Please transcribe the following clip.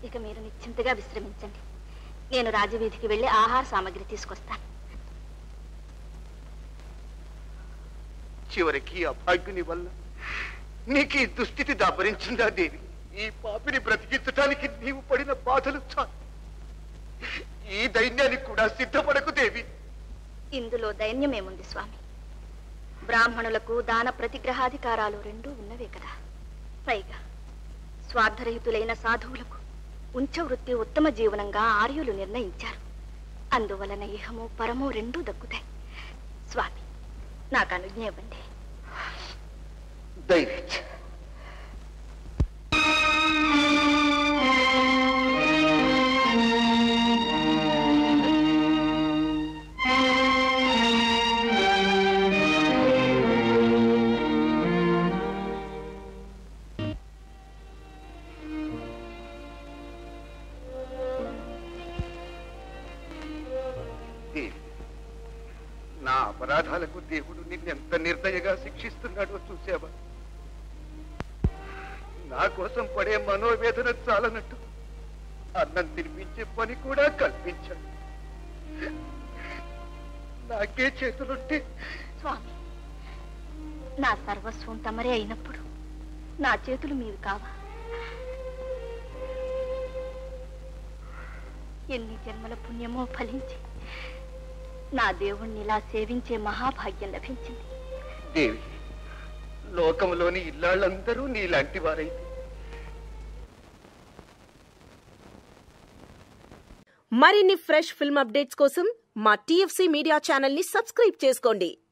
ఇక మీరు నిశ్చింతగా విశ్రమించండి నేను రాజవీధికి వెళ్ళి ఆహార సామాగ్రి తీసుకొస్తాను చివరికి అభాగ్యుని వల్ల నీకు ఈ దుస్థితి దాపరించిందా దేవి ఈ పాపిని బ్రతికించటానికి నీవు పడిన బాధలు చాలు ఈ దైన్యానికి కూడా సిద్ధపడకు దేవి ఇందులో దైన్యమేముంది స్వామి బ్రాహ్మణులకు దాన ప్రతిగ్రహాధికారాలు రెండూ ఉన్నవే కదా పైగా స్వార్థరహితులైన సాధువులకు ఉంచవృత్తి ఉత్తమ జీవనంగా ఆర్యులు నిర్ణయించారు అందువలన ఇహము పరము రెండూ దక్కుతాయి స్వామి నాకు అనుజ్ఞ ఇవ్వండి దైవించ దేవి నా అపరాధాలకు దేవుడు నిన్నెంత నిర్దయగా శిక్షిస్తున్నాడో చూసావా నా కోసం పడే మనోవేదన చాలనట్టు అన్నం తినిపించే పని కూడా కల్పించాడు నాకే చేతులుంటే స్వామి నా సర్వస్వం తమరే అయినప్పుడు నా చేతులు మీవి కావా ఎన్ని జన్మల పుణ్యమో ఫలించి నా దేవుణ్ణి ఇలా సేవించే మహాభాగ్యం లభించింది దేవి లోకంలోని ఇల్లాళ్ళందరూ నీలాంటి వారైతే మరిన్ని ఫ్రెష్ ఫిల్మ్ అప్డేట్స్ కోసం మా టీఎఫ్సీ మీడియా ఛానల్ ని సబ్స్క్రైబ్ చేసుకోండి